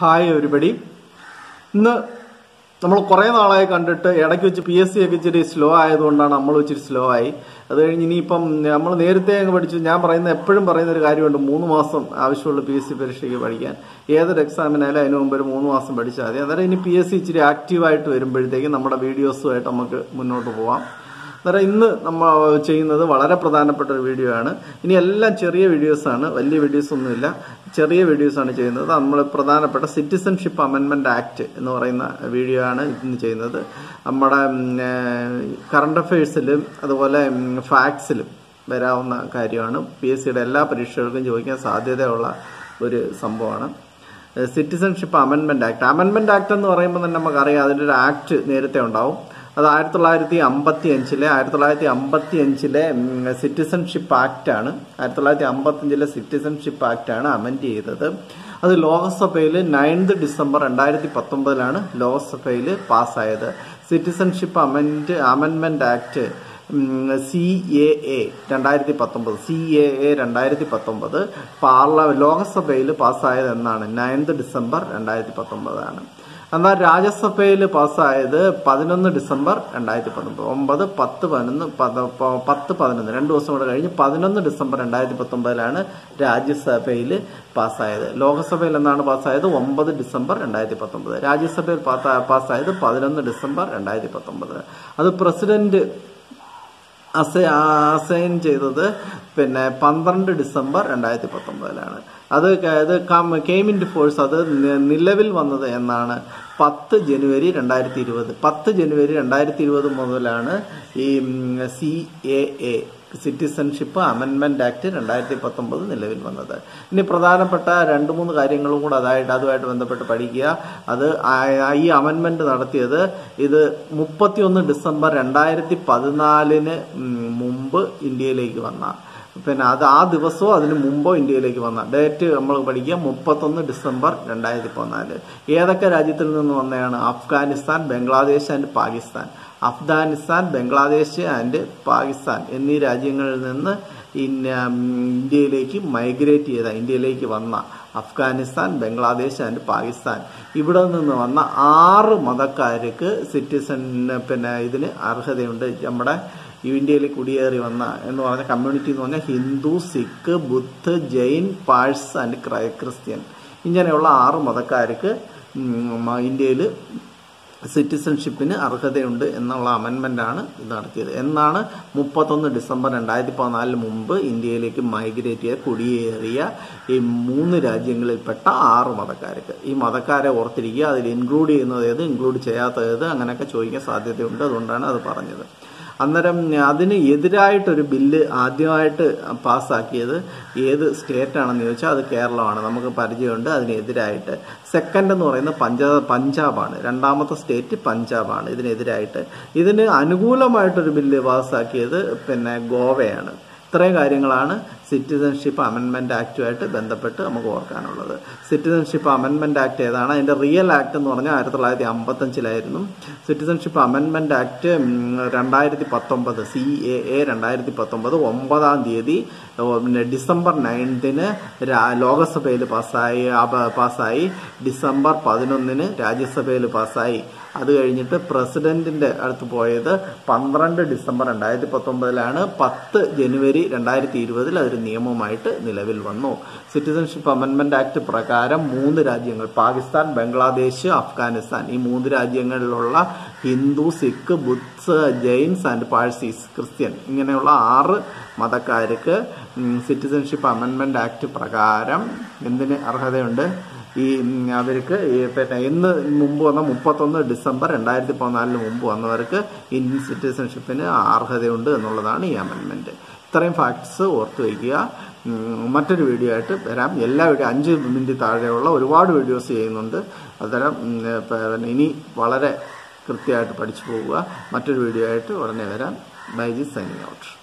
hi ഒരുപടി ഇന്ന് നമ്മൾ കുറേ നാളായി കണ്ടിട്ട് ഇടയ്ക്ക് വെച്ച് പി എസ് സി ഒക്കെ ഇച്ചിരി സ്ലോ ആയതുകൊണ്ടാണ് നമ്മൾ ഇച്ചിരി സ്ലോ ആയി അത് കഴിഞ്ഞ് ഇനിയിപ്പം നമ്മൾ നേരത്തെ അങ്ങ് പഠിച്ചു ഞാൻ പറയുന്ന എപ്പോഴും പറയുന്ന ഒരു കാര്യമുണ്ട് മൂന്ന് മാസം ആവശ്യമുള്ള പി എസ് സി പരീക്ഷയ്ക്ക് പഠിക്കാൻ ഏതൊരു എക്സാമിനായാലും അതിന് മുമ്പ് ഒരു മൂന്ന് മാസം പഠിച്ചാൽ മതി അന്നേരം ഇനി പി എസ് സി ഇച്ചിരി ആക്റ്റീവായിട്ട് വരുമ്പോഴത്തേക്കും നമ്മുടെ വീഡിയോസുമായിട്ട് നമുക്ക് മുന്നോട്ട് പോവാം അന്നേരം ഇന്ന് നമ്മൾ ചെയ്യുന്നത് വളരെ പ്രധാനപ്പെട്ട ഒരു വീഡിയോ ആണ് ഇനി എല്ലാം ചെറിയ വീഡിയോസ് ആണ് വലിയ വീഡിയോസ് ഒന്നുമില്ല ചെറിയ വീഡിയോസ് ആണ് ചെയ്യുന്നത് നമ്മൾ പ്രധാനപ്പെട്ട സിറ്റിസൺഷിപ്പ് അമെൻമെന്റ് ആക്ട് എന്ന് പറയുന്ന വീഡിയോ ആണ് ഇന്ന് ചെയ്യുന്നത് നമ്മുടെ കറണ്ട് അഫയേഴ്സിലും അതുപോലെ ഫാക്സിലും വരാവുന്ന കാര്യമാണ് പി എസ് സിയുടെ എല്ലാ പരീക്ഷകൾക്കും ചോദിക്കാൻ സാധ്യതയുള്ള ഒരു സംഭവമാണ് സിറ്റിസൺഷിപ്പ് അമെൻമെന്റ് ആക്ട് അമെൻമെന്റ് ആക്ട് എന്ന് പറയുമ്പോൾ തന്നെ നമുക്കറിയാം അതിൻ്റെ ഒരു ആക്ട് നേരത്തെ ഉണ്ടാവും അത് ആയിരത്തി തൊള്ളായിരത്തി അമ്പത്തി അഞ്ചിലെ ആയിരത്തി തൊള്ളായിരത്തി അമ്പത്തി അഞ്ചിലെ സിറ്റിസൺഷിപ്പ് ആക്ട് ആണ് ആയിരത്തി തൊള്ളായിരത്തി അമ്പത്തി അഞ്ചിലെ സിറ്റിസൺഷിപ്പ് ആക്ട് ആണ് അമെൻഡ് ചെയ്തത് അത് ലോക്സഭയിൽ നയൻത് ഡിസംബർ രണ്ടായിരത്തി പത്തൊമ്പതിലാണ് ലോക്സഭയിൽ പാസ്സായത് സിറ്റിസൺഷിപ്പ് അമെൻഡ് അമെൻമെന്റ് ആക്ട് സി എ എ രണ്ടായിരത്തി പത്തൊമ്പത് സി എ എ രണ്ടായിരത്തി പത്തൊമ്പത് പാർല ലോക്സഭയിൽ പാസ്സായത് എന്നാണ് നയൻത് ഡിസംബർ രണ്ടായിരത്തി പത്തൊമ്പതാണ് എന്നാൽ രാജ്യസഭയിൽ പാസ്സായത് പതിനൊന്ന് ഡിസംബർ രണ്ടായിരത്തി പത്തൊമ്പത് ഒമ്പത് പത്ത് പതിനൊന്ന് പത്ത് പതിനൊന്ന് രണ്ട് ദിവസം കൂടെ കഴിഞ്ഞ് പതിനൊന്ന് ഡിസംബർ രണ്ടായിരത്തി പത്തൊമ്പതിലാണ് രാജ്യസഭയിൽ പാസ്സായത് ലോക്സഭയിൽ എന്നാണ് പാസ്സായത് ഒമ്പത് ഡിസംബർ രണ്ടായിരത്തി പത്തൊമ്പത് രാജ്യസഭയിൽ പാസ്സായത് പതിനൊന്ന് ഡിസംബർ രണ്ടായിരത്തി പത്തൊമ്പത് അത് പ്രസിഡന്റ് അസൈ അസൈൻ ചെയ്തത് പിന്നെ പന്ത്രണ്ട് ഡിസംബർ രണ്ടായിരത്തി പത്തൊമ്പതിലാണ് അത് അത് കെയിം ഇൻ ഫോഴ്സ് അത് നിലവിൽ വന്നത് എന്നാണ് പത്ത് ജനുവരി രണ്ടായിരത്തി ഇരുപത് പത്ത് ജനുവരി രണ്ടായിരത്തി ഇരുപത് മുതലാണ് ഈ സി എ എ സിറ്റിസൺഷിപ്പ് അമെൻമെന്റ് ആക്ട് രണ്ടായിരത്തി പത്തൊമ്പത് നിലവിൽ വന്നത് ഇനി പ്രധാനപ്പെട്ട രണ്ട് മൂന്ന് കാര്യങ്ങളും കൂടെ അതായിട്ട് അതുമായിട്ട് ബന്ധപ്പെട്ട് പഠിക്കുക അത് ഈ അമെൻമെന്റ് നടത്തിയത് ഇത് മുപ്പത്തിയൊന്ന് ഡിസംബർ രണ്ടായിരത്തി പതിനാലിന് മുമ്പ് ഇന്ത്യയിലേക്ക് വന്ന പിന്നെ അത് ആ ദിവസമോ അതിന് മുമ്പോ ഇന്ത്യയിലേക്ക് വന്ന ഡേറ്റ് നമ്മൾ പഠിക്കുക മുപ്പത്തൊന്ന് ഡിസംബർ രണ്ടായിരത്തി പതിനാല് ഏതൊക്കെ രാജ്യത്തിൽ നിന്ന് വന്നതാണ് അഫ്ഗാനിസ്ഥാൻ ബംഗ്ലാദേശ് ആൻഡ് പാകിസ്ഥാൻ അഫ്ഗാനിസ്ഥാൻ ബംഗ്ലാദേശ് ആൻഡ് പാകിസ്ഥാൻ എന്നീ രാജ്യങ്ങളിൽ നിന്ന് ഇന്ത്യയിലേക്ക് മൈഗ്രേറ്റ് ചെയ്ത ഇന്ത്യയിലേക്ക് വന്ന അഫ്ഗാനിസ്ഥാൻ ബംഗ്ലാദേശ് ആൻഡ് പാകിസ്ഥാൻ ഇവിടെ നിന്ന് വന്ന ആറ് മതക്കാർക്ക് സിറ്റിസൺ പിന്നെ ഇതിന് അർഹതയുണ്ട് നമ്മുടെ ഇന്ത്യയിൽ കുടിയേറി വന്ന എന്ന് പറഞ്ഞ കമ്മ്യൂണിറ്റി എന്ന് പറഞ്ഞാൽ ഹിന്ദു സിഖ് ബുദ്ധ് ജൈൻ പാഴ്സ് ആൻഡ് ക്രിസ്ത്യൻ ഇങ്ങനെയുള്ള ആറ് മതക്കാർക്ക് ഇന്ത്യയിൽ സിറ്റിസൺഷിപ്പിന് അർഹതയുണ്ട് എന്നുള്ള അമെൻമെന്റ് ആണ് ഇത് നടത്തിയത് എന്നാണ് മുപ്പത്തൊന്ന് ഡിസംബർ രണ്ടായിരത്തി പതിനാലിന് മുമ്പ് ഇന്ത്യയിലേക്ക് മൈഗ്രേറ്റ് ചെയ്ത കുടിയേറിയ ഈ മൂന്ന് രാജ്യങ്ങളിൽപ്പെട്ട ആറ് മതക്കാർക്ക് ഈ മതക്കാരെ ഓർത്തിരിക്കുക അതിൽ ഇൻക്ലൂഡ് ചെയ്യുന്നത് ഏത് ഇൻക്ലൂഡ് ചെയ്യാത്തത് ഏത് അങ്ങനെയൊക്കെ ചോദിക്കാൻ സാധ്യതയുണ്ട് അതുകൊണ്ടാണ് അത് പറഞ്ഞത് അന്നേരം അതിന് എതിരായിട്ടൊരു ബില്ല് ആദ്യമായിട്ട് പാസ്സാക്കിയത് ഏത് സ്റ്റേറ്റ് ആണെന്ന് ചോദിച്ചാൽ അത് കേരളമാണ് നമുക്ക് പരിചയമുണ്ട് അതിനെതിരായിട്ട് സെക്കൻഡ് എന്ന് പറയുന്നത് പഞ്ചാബ് പഞ്ചാബാണ് രണ്ടാമത്തെ സ്റ്റേറ്റ് പഞ്ചാബാണ് ഇതിനെതിരായിട്ട് ഇതിന് അനുകൂലമായിട്ടൊരു ബില്ല് പാസ്സാക്കിയത് പിന്നെ ഗോവയാണ് ഇത്രയും കാര്യങ്ങളാണ് സിറ്റിസൺഷിപ്പ് അമെൻമെന്റ് ആക്റ്റുമായിട്ട് ബന്ധപ്പെട്ട് നമുക്ക് ഓർക്കാനുള്ളത് സിറ്റിസൺഷിപ്പ് അമെൻമെന്റ് ആക്ട് ഏതാണ് അതിന്റെ റിയൽ ആക്ട് എന്ന് പറഞ്ഞാൽ ആയിരത്തി തൊള്ളായിരത്തി അമ്പത്തഞ്ചിലായിരുന്നു സിറ്റിസൺഷിപ്പ് അമെൻമെന്റ് ആക്ട് രണ്ടായിരത്തി പത്തൊമ്പത് സി എ എ രണ്ടായിരത്തി പത്തൊമ്പത് ഒമ്പതാം തീയതി പിന്നെ ഡിസംബർ നയൻത്തിന് ലോകസഭയിൽ പാസ്സായി പാസ്സായി ഡിസംബർ പതിനൊന്നിന് രാജ്യസഭയിൽ പാസ്സായി അത് കഴിഞ്ഞിട്ട് പ്രസിഡന്റിന്റെ അടുത്ത് പോയത് പന്ത്രണ്ട് ഡിസംബർ രണ്ടായിരത്തി പത്തൊമ്പതിലാണ് പത്ത് ജനുവരി രണ്ടായിരത്തി ഇരുപതിൽ അതൊരു നിയമമായിട്ട് നിലവിൽ വന്നു സിറ്റിസൺഷിപ്പ് അമെൻമെന്റ് ആക്ട് പ്രകാരം മൂന്ന് രാജ്യങ്ങൾ പാകിസ്ഥാൻ ബംഗ്ലാദേശ് അഫ്ഗാനിസ്ഥാൻ ഈ മൂന്ന് രാജ്യങ്ങളിലുള്ള ഹിന്ദു സിഖ് ബുദ്സ് ജെയിൻസ് ആൻഡ് പാഴ്സീസ് ക്രിസ്ത്യൻ ഇങ്ങനെയുള്ള ആറ് മതക്കാർക്ക് സിറ്റിസൺഷിപ്പ് അമെൻമെന്റ് ആക്ട് പ്രകാരം എന്തിന് അർഹതയുണ്ട് ഈ അവർക്ക് പിന്നെ എന്ന് മുമ്പ് വന്ന മുപ്പത്തൊന്ന് ഡിസംബർ രണ്ടായിരത്തി പതിനാലിന് മുമ്പ് വന്നവർക്ക് ഇന്ത്യൻ സിറ്റിസൺഷിപ്പിന് അർഹതയുണ്ട് എന്നുള്ളതാണ് ഈ അമെൻമെന്റ് ഇത്രയും ഫാക്ട്സ് ഓർത്ത് വയ്ക്കുക മറ്റൊരു വീഡിയോ ആയിട്ട് വരാം എല്ലാ വീഡിയോ അഞ്ച് മിനിറ്റ് താഴെയുള്ള ഒരുപാട് വീഡിയോസ് ചെയ്യുന്നുണ്ട് അത്തരം ഇനി വളരെ കൃത്യമായിട്ട് പഠിച്ചു പോവുക മറ്റൊരു വീഡിയോ ആയിട്ട് ഉടനെ വരാം ബൈജി സൈനിങ് ഔട്ട്